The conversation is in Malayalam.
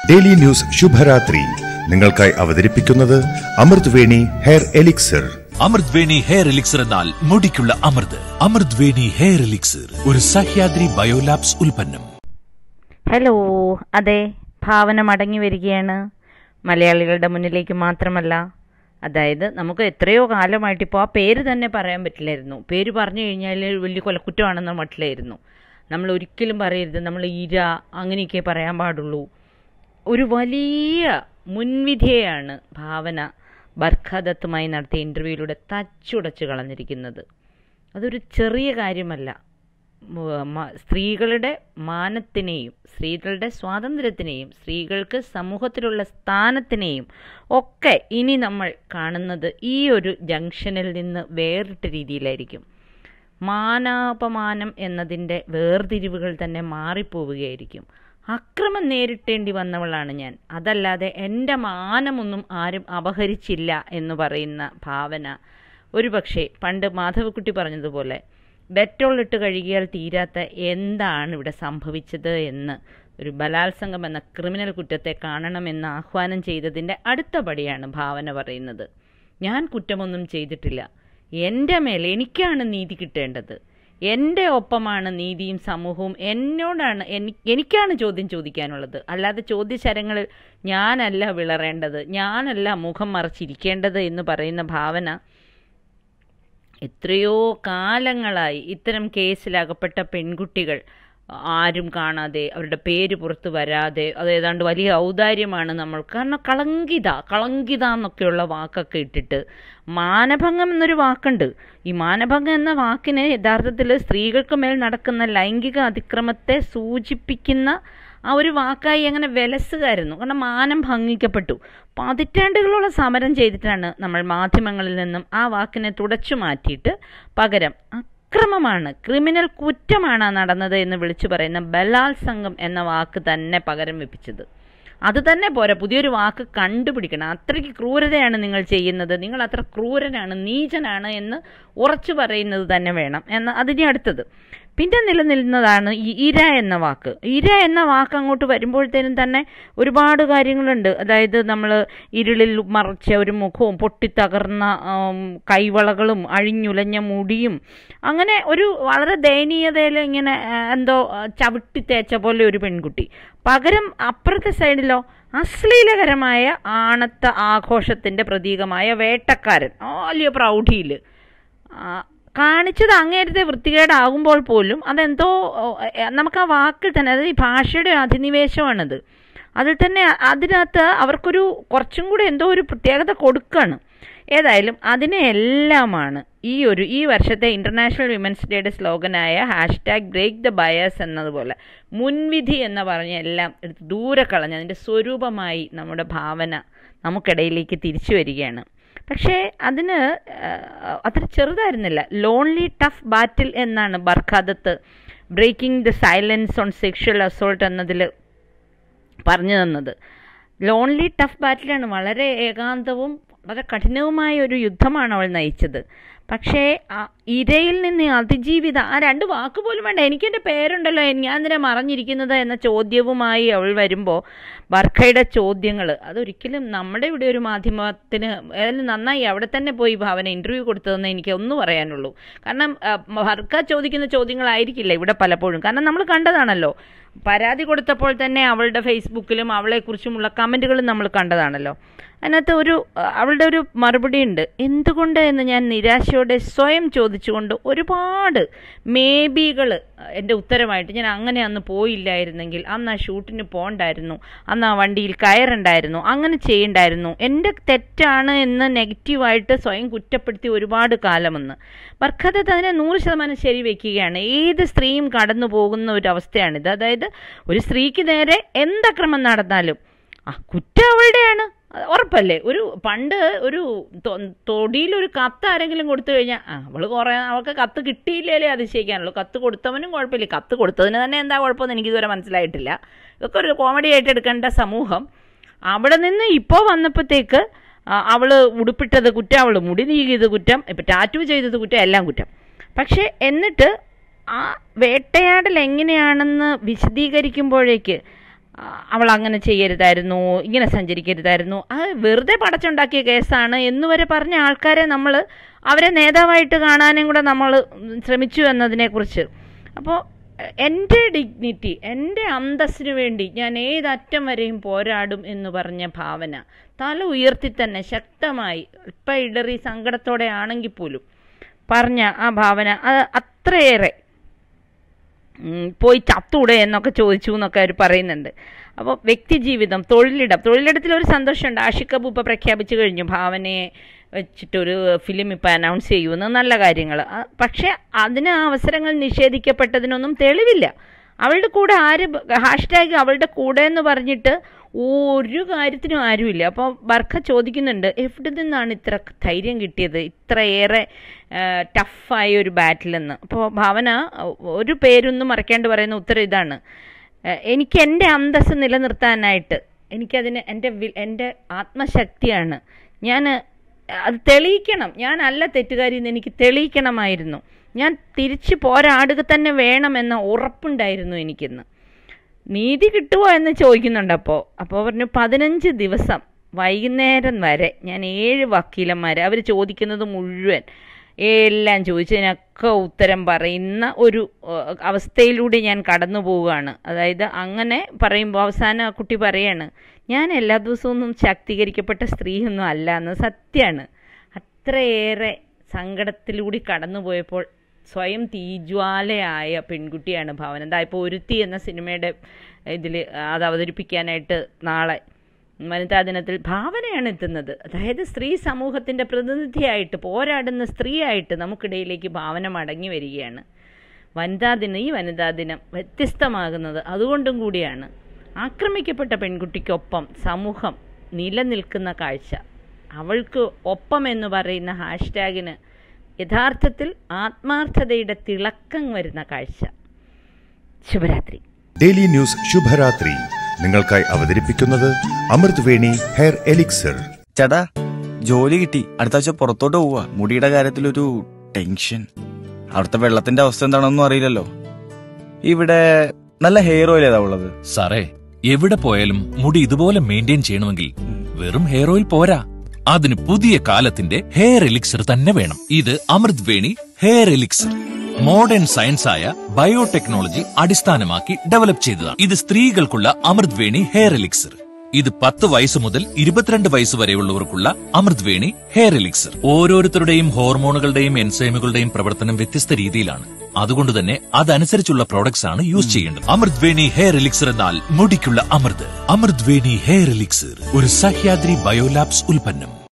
ഡെയിലി ന്യൂസ് ശുഭരാത്രി നിങ്ങൾക്കായി അവതരിപ്പിക്കുന്നത് അമൃത് വേണി ഹെയർ എലിക്സർ അമൃത് വേണി ഹെയർ എലിക്സർ എന്നാൽ മുടിക്കുള്ള അമൃത് അമൃത് വേണി ഹെയർ എലിക്സർ ഒരു സഹ്യാദ്രി ബയോലാബ്സ് ഉൽപ്പന്നം ഹലോ അതെ ഭാവന മടങ്ങി വരികയാണ് മലയാളികളുടെ മുന്നിലേക്ക് മാത്രമല്ല അതായത് നമുക്ക് എത്രയോ കാലമായിട്ട് ഇപ്പോൾ ആ പേര് തന്നെ പറയാൻ പറ്റില്ലായിരുന്നു പേര് പറഞ്ഞു കഴിഞ്ഞാൽ വലിയ കൊലക്കുറ്റമാണെന്ന മട്ടിലായിരുന്നു നമ്മൾ ഒരിക്കലും പറയരുത് നമ്മൾ ഇര അങ്ങനെയൊക്കെ പറയാൻ പാടുള്ളൂ ഒരു വലിയ മുൻവിധിയെയാണ് ഭാവന ബർഖദത്തുമായി നടത്തിയ ഇൻ്റർവ്യൂയിലൂടെ തച്ചുടച്ച് കളഞ്ഞിരിക്കുന്നത് അതൊരു ചെറിയ കാര്യമല്ല മ- മ- സ്ത്രീകളുടെ മാനത്തിനെയും സ്ത്രീകളുടെ സ്വാതന്ത്ര്യത്തിനെയും സ്ത്രീകൾക്ക് സമൂഹത്തിലുള്ള സ്ഥാനത്തിനെയും ഒക്കെ ഇനി നമ്മൾ കാണുന്നത് ഈ ഒരു ജംഗ്ഷനിൽ നിന്ന് വേറിട്ട രീതിയിലായിരിക്കും മാനാപമാനം എന്നതിൻ്റെ വേർതിരിവുകൾ തന്നെ മാറിപ്പോവുകയായിരിക്കും അക്രമം നേരിട്ടേണ്ടി വന്നവളാണ് ഞാൻ അതല്ലാതെ എൻ്റെ മാനമൊന്നും ആരും അപഹരിച്ചില്ല എന്ന് പറയുന്ന ഭാവന ഒരുപക്ഷെ പണ്ട് മാധവക്കുട്ടി പറഞ്ഞതുപോലെ ഡെറ്റോൾ ഇട്ട് കഴുകിയാൽ തീരാത്ത എന്താണ് ഇവിടെ സംഭവിച്ചത് എന്ന് ഒരു ബലാത്സംഗം എന്ന ക്രിമിനൽ കുറ്റത്തെ കാണണമെന്ന് ആഹ്വാനം ചെയ്തതിൻ്റെ അടുത്ത പടിയാണ് ഭാവന പറയുന്നത് ഞാൻ കുറ്റമൊന്നും ചെയ്തിട്ടില്ല എൻ്റെ മേൽ എനിക്കാണ് നീതി കിട്ടേണ്ടത് എൻ്റെ ഒപ്പമാണ് നീതിയും സമൂഹവും എന്നോടാണ് എനി- എനിക്കാണ് ചോദ്യം ചോദിക്കാനുള്ളത് അല്ലാതെ ചോദ്യശരങ്ങളിൽ ഞാനല്ല വിളറേണ്ടത് ഞാനല്ല മുഖം മറച്ചിരിക്കേണ്ടത് എന്ന് പറയുന്ന ഭാവന എത്രയോ കാലങ്ങളായി ഇത്തരം കേസിലകപ്പെട്ട പെൺകുട്ടികൾ ആരും കാണാതെ അവരുടെ പേര് പുറത്ത് വരാതെ അത് ഏതാണ്ട് വലിയ ഔദാര്യമാണ് നമ്മൾ കാരണം കളങ്കിത കളങ്കിത എന്നൊക്കെയുള്ള വാക്കൊക്കെ ഇട്ടിട്ട് മാനഭംഗം എന്നൊരു വാക്കുണ്ട് ഈ മാനഭംഗം എന്ന വാക്കിന് യഥാർത്ഥത്തിൽ സ്ത്രീകൾക്ക് മേൽ നടക്കുന്ന ലൈംഗിക അതിക്രമത്തെ സൂചിപ്പിക്കുന്ന ആ ഒരു വാക്കായി അങ്ങനെ വിലസുകായിരുന്നു കാരണം മാനം ഭംഗിക്കപ്പെട്ടു പതിറ്റാണ്ടുകളോളം സമരം ചെയ്തിട്ടാണ് നമ്മൾ മാധ്യമങ്ങളിൽ നിന്നും ആ വാക്കിനെ തുടച്ചു മാറ്റിയിട്ട് പകരം അക്രമമാണ് ക്രിമിനൽ കുറ്റമാണ് ആ നടന്നത് എന്ന് വിളിച്ചു പറയുന്ന ബലാത്സംഗം എന്ന വാക്ക് തന്നെ പകരം വെപ്പിച്ചത് അത് തന്നെ പോരാ പുതിയൊരു വാക്ക് കണ്ടുപിടിക്കണം അത്രയ്ക്ക് ക്രൂരതയാണ് നിങ്ങൾ ചെയ്യുന്നത് നിങ്ങൾ അത്ര ക്രൂരനാണ് നീചനാണ് എന്ന് ഉറച്ചു പറയുന്നത് തന്നെ വേണം എന്ന് അതിന് അടുത്തത് പിന്നെ നിലനിൽക്കുന്നതാണ് ഈ ഇര എന്ന വാക്ക് ഇര എന്ന വാക്ക് അങ്ങോട്ട് വരുമ്പോഴത്തേനും തന്നെ ഒരുപാട് കാര്യങ്ങളുണ്ട് അതായത് നമ്മൾ ഇരുളിൽ മറച്ച ഒരു മുഖവും പൊട്ടിത്തകർന്ന ആം, കൈവളകളും അഴിഞ്ഞുലഞ്ഞ മുടിയും അങ്ങനെ ഒരു വളരെ ദയനീയതയിൽ ഇങ്ങനെ ആ, എന്തോ ആ, ചവിട്ടി തേച്ച പോലെ ഒരു പെൺകുട്ടി പകരം അപ്പുറത്തെ സൈഡിലോ അശ്ലീലകരമായ ആണത്ത ആഘോഷത്തിൻ്റെ പ്രതീകമായ വേട്ടക്കാരൻ ആ, വലിയ പ്രൗഢിയിൽ കാണിച്ചത് അങ്ങേരത്തെ വൃത്തികേടാകുമ്പോൾ പോലും അതെന്തോ ഓ, എ, നമുക്ക് ആ വാക്കിൽ തന്നെ അതായത് ഈ ഭാഷയുടെ അധിനിവേശമാണത് അതിൽ തന്നെ അതിനകത്ത് അവർക്കൊരു കുറച്ചും കൂടി എന്തോ ഒരു പ്രത്യേകത കൊടുക്കുകയാണ് ഏതായാലും അതിനെ എല്ലാമാണ് ഈ ഒരു ഈ വർഷത്തെ ഇൻ്റർനാഷണൽ വിമൻസ് ഡേയുടെ സ്ലോഗനായ ഹാഷ്ടാഗ് ബ്രേക്ക് ദ ബയസ് എന്നതുപോലെ മുൻവിധി എന്ന് പറഞ്ഞ എല്ലാം എടുത്ത് ദൂരെ കളഞ്ഞ് അതിൻ്റെ സ്വരൂപമായി നമ്മുടെ ഭാവന നമുക്കിടയിലേക്ക് തിരിച്ചു വരികയാണ് പക്ഷേ അതിന് ആ, അത്ര ചെറുതായിരുന്നില്ല ലോൺലി ടഫ് ബാറ്റിൽ എന്നാണ് Barkha Dutt breaking the silence on sexual assault എന്നതിൽ പറഞ്ഞു തന്നത് ലോൺലി ടഫ് ബാറ്റിലാണ് വളരെ ഏകാന്തവും വളരെ കഠിനവുമായ ഒരു യുദ്ധമാണ് അവൾ നയിച്ചത് പക്ഷേ ആ ഇരയിൽ നിന്ന് അതിജീവിത ആ രണ്ട് വാക്ക് പോലും വേണ്ട എനിക്കെൻ്റെ പേരുണ്ടല്ലോ ഞാൻ എന്തിനാ മറഞ്ഞിരിക്കുന്നത് എന്ന ചോദ്യവുമായി അവൾ വരുമ്പോൾ ബർഖയുടെ ചോദ്യങ്ങൾ അതൊരിക്കലും നമ്മുടെ ഇവിടെ ഒരു മാധ്യമത്തിന് ഏതായാലും നന്നായി അവിടെ തന്നെ പോയി ഭാവന ഇൻ്റർവ്യൂ കൊടുത്തതെന്ന് എനിക്ക് ഒന്ന് പറയാനുള്ളൂ കാരണം ആ, ബർഖ ചോദിക്കുന്ന ചോദ്യങ്ങളായിരിക്കില്ല ഇവിടെ പലപ്പോഴും കാരണം നമ്മൾ കണ്ടതാണല്ലോ പരാതി കൊടുത്തപ്പോൾ തന്നെ അവളുടെ ഫേസ്ബുക്കിലും അവളെക്കുറിച്ചുമുള്ള കമൻറ്റുകളും നമ്മൾ കണ്ടതാണല്ലോ അതിനകത്ത് ഒരു അഹ് അവളുടെ ഒരു മറുപടി ഉണ്ട് എന്തുകൊണ്ട് എന്ന് ഞാൻ നിരാശയോടെ സ്വയം ചോദിച്ചുകൊണ്ട് ഒരുപാട് മേബികൾ എൻ്റെ ഉത്തരമായിട്ട് ഞാൻ അങ്ങനെ അന്ന് പോയില്ലായിരുന്നെങ്കിൽ അന്ന് ആ ഷൂട്ടിന് പോകണ്ടായിരുന്നു അന്ന് ആ വണ്ടിയിൽ കയറുണ്ടായിരുന്നു അങ്ങനെ ചെയ്യണ്ടായിരുന്നു എൻ്റെ തെറ്റാണ് എന്ന് നെഗറ്റീവായിട്ട് സ്വയം കുറ്റപ്പെടുത്തി ഒരുപാട് കാലമെന്ന് ബർഖത്ത് അതിനെ നൂറ് ശതമാനം ശരി വെക്കുകയാണ് ഏത് സ്ത്രീയും കടന്നു പോകുന്ന ഒരു അവസ്ഥയാണിത് അതായത് ഒരു സ്ത്രീക്ക് നേരെ എന്തക്രമം നടന്നാലും ആ കുറ്റം അവളുടെയാണ് അത് ഉറപ്പല്ലേ ഒരു പണ്ട് ഒരു തൊ- തൊടിയിലൊരു കത്ത് ആരെങ്കിലും കൊടുത്തു കഴിഞ്ഞാൽ ആ അവള് കുറേ അവൾക്ക് കത്ത് കിട്ടിയില്ലേ അതിശയിക്കാനുള്ളൂ കത്ത് കൊടുത്തവനും കുഴപ്പമില്ല കത്ത് കൊടുത്തതിന് തന്നെ എന്താ കുഴപ്പമെന്ന് എനിക്ക് ഇതുവരെ മനസ്സിലായിട്ടില്ല ഇതൊക്കെ ഒരു കോമഡി ആയിട്ട് എടുക്കേണ്ട സമൂഹം അവിടെ നിന്ന് ഇപ്പോൾ വന്നപ്പോഴത്തേക്ക് ആ, അവള് ഉടുപ്പിട്ടത് കുറ്റം അവള് മുടി നീക്കിയത് കുറ്റം ഇപ്പം ടാറ്റു ചെയ്തത് കുറ്റം എല്ലാം കുറ്റം പക്ഷേ എന്നിട്ട് ആ വേട്ടയാടൽ എങ്ങനെയാണെന്ന് വിശദീകരിക്കുമ്പോഴേക്ക് ആ, അവൾ അങ്ങനെ ചെയ്യരുതായിരുന്നു ഇങ്ങനെ സഞ്ചരിക്കരുതായിരുന്നു അത് വെറുതെ പടച്ചുണ്ടാക്കിയ കേസാണ് എന്ന് വരെ പറഞ്ഞ ആൾക്കാരെ നമ്മൾ അവരെ നേതാവായിട്ട് കാണാനും കൂടെ നമ്മൾ ശ്രമിച്ചു എന്നതിനെക്കുറിച്ച് അപ്പോൾ എൻ്റെ ഡിഗ്നിറ്റി എൻ്റെ അന്തസ്സിന് വേണ്ടി ഞാൻ ഏതറ്റം വരെയും പോരാടും എന്ന് പറഞ്ഞ ഭാവന തല ഉയർത്തി തന്നെ ശക്തമായി ഇപ്പം ഇടറി സങ്കടത്തോടെ ആണെങ്കിൽ പോലും പറഞ്ഞ ആ ഭാവന അത് അത്രയേറെ ഉം, പോയി ചത്തൂടെ എന്നൊക്കെ ചോദിച്ചു എന്നൊക്കെ അവർ പറയുന്നുണ്ട് അപ്പോൾ വ്യക്തിജീവിതം തൊഴിലിടം തൊഴിലിടത്തിൽ ഒരു സന്തോഷമുണ്ട് ആഷിഖ് കപൂർ ഇപ്പോൾ പ്രഖ്യാപിച്ചു കഴിഞ്ഞു ഭാവനയെ വെച്ചിട്ടൊരു ഫിലിം ഇപ്പോൾ അനൗൺസ് ചെയ്യുമെന്ന് നല്ല കാര്യങ്ങൾ പക്ഷേ അതിന് ആ അവസരങ്ങൾ നിഷേധിക്കപ്പെട്ടതിനൊന്നും തെളിവില്ല അവളുടെ കൂടെ ആര് ഹാഷ്ടാഗ് അവളുടെ കൂടെ എന്ന് പറഞ്ഞിട്ട് ഒരു കാര്യത്തിനും ആരുമില്ല അപ്പോൾ ബർഖ ചോദിക്കുന്നുണ്ട് എവിടെ നിന്നാണ് ഇത്ര ധൈര്യം കിട്ടിയത് ഇത്രയേറെ ടഫായ ഒരു ബാറ്റിലെന്ന് അപ്പോൾ ഭാവന ഒരു പേരൊന്നും മറക്കാണ്ട് പറയുന്ന ഉത്തരം ഇതാണ് ഏഹ് എനിക്ക് എൻ്റെ അന്തസ്സ് നിലനിർത്താനായിട്ട് എനിക്കതിന് എൻ്റെ വി- എൻ്റെ ആത്മശക്തിയാണ് ഞാൻ അത് തെളിയിക്കണം ഞാനല്ല തെറ്റുകാരി എന്ന് എനിക്ക് തെളിയിക്കണമായിരുന്നു ഞാൻ തിരിച്ച് പോരാടുക തന്നെ വേണമെന്ന ഉറപ്പുണ്ടായിരുന്നു എനിക്കിന്ന് നീതി കിട്ടുമോ എന്ന് ചോദിക്കുന്നുണ്ട് അപ്പോൾ അപ്പോൾ പറഞ്ഞു പതിനഞ്ച് ദിവസം വൈകുന്നേരം വരെ ഞാൻ ഏഴ് വക്കീലന്മാർ അവർ ചോദിക്കുന്നത് മുഴുവൻ എല്ലാം ചോദിച്ചതിനൊക്കെ ഉത്തരം പറയുന്ന ഒരു ഏഹ്, അവസ്ഥയിലൂടെ ഞാൻ കടന്നു പോവുകയാണ് അതായത് അങ്ങനെ പറയുമ്പോൾ അവസാനം ആ കുട്ടി പറയാണ് ഞാൻ എല്ലാ ദിവസവും ഒന്നും ശാക്തീകരിക്കപ്പെട്ട സ്ത്രീയൊന്നും അല്ല എന്ന് സത്യമാണ് അത്രയേറെ സങ്കടത്തിലൂടെ കടന്നു പോയപ്പോൾ സ്വയം തീജ്വാലയായ പെൺകുട്ടിയാണ് ഭാവന എന്താ ഇപ്പോൾ ഒരുത്തി എന്ന സിനിമയുടെ ഇതിൽ അത് അവതരിപ്പിക്കാനായിട്ട് നാളെ വനിതാ ദിനത്തിൽ ഭാവനയാണ് എത്തുന്നത് അതായത് സ്ത്രീ സമൂഹത്തിൻ്റെ പ്രതിനിധിയായിട്ട് പോരാടുന്ന സ്ത്രീയായിട്ട് നമുക്കിടയിലേക്ക് ഭാവന മടങ്ങി വരികയാണ് വനിതാ ദിനം ഈ വനിതാ ദിനം വ്യത്യസ്തമാകുന്നത് അതുകൊണ്ടും കൂടിയാണ് ആക്രമിക്കപ്പെട്ട പെൺകുട്ടിക്കൊപ്പം സമൂഹം നിലനിൽക്കുന്ന കാഴ്ച അവൾക്ക് ഒപ്പം എന്ന് പറയുന്ന ഹാഷ്ടാഗിന് യഥാർത്ഥത്തിൽ ആത്മാർത്ഥതയുടെ തിളക്കം വരുന്ന കാഴ്ച ശുഭരാത്രി ഡെയിലി ന്യൂസ് ശുഭരാത്രി നിങ്ങൾക്കായി അവതരിപ്പിക്കുന്നത് അമൃത് വേണി ഹെയർ എലിക്സർ ചേട്ടാ ജോലി കിട്ടി അടുത്ത ആഴ്ച പുറത്തോട്ട് പോവാ മുടിയുടെ കാര്യത്തിലൊരു ടെൻഷൻ അവിടുത്തെ വെള്ളത്തിന്റെ അവസ്ഥ എന്താണെന്നും അറിയില്ലല്ലോ ഇവിടെ നല്ല ഹെയർ ഓയിൽ ഏതാ ഉള്ളത് സാറേ എവിടെ പോയാലും മുടി ഇതുപോലെ മെയിൻറ്റെയിൻ ചെയ്യണമെങ്കിൽ വെറും ഹെയർ ഓയിൽ പോരാ അതിന് പുതിയ കാലത്തിന്റെ ഹെയർ എലിക്സർ തന്നെ വേണം ഇത് Amrit Veni hair elixir modern science ആയ ബയോടെക്നോളജി അടിസ്ഥാനമാക്കി ഡെവലപ്പ് ചെയ്തതാണ് ഇത് സ്ത്രീകൾക്കുള്ള അമൃത് വേണി ഹെയർ എലിക്സർ ഇത് പത്ത് വയസ്സ് മുതൽ ഇരുപത്തിരണ്ട് വയസ്സ് വരെയുള്ളവർക്കുള്ള അമൃത് വേണി ഹെയർ എലിക്സർ ഓരോരുത്തരുടെയും ഹോർമോണുകളുടെയും എൻസൈമുകളുടെയും പ്രവർത്തനം വ്യത്യസ്ത രീതിയിലാണ് അതുകൊണ്ട് തന്നെ അതനുസരിച്ചുള്ള പ്രോഡക്ട്സ് ആണ് യൂസ് ചെയ്യേണ്ടത് അമൃത് വേണി ഹെയർ എലിക്സർ എന്നാൽ മുടിക്കുള്ള അമൃത് അമൃത് വേണി ഹെയർ എലിക്സർ ഒരു സഹ്യാദ്രി ബയോലാബ്സ് ഉൽപ്പന്നം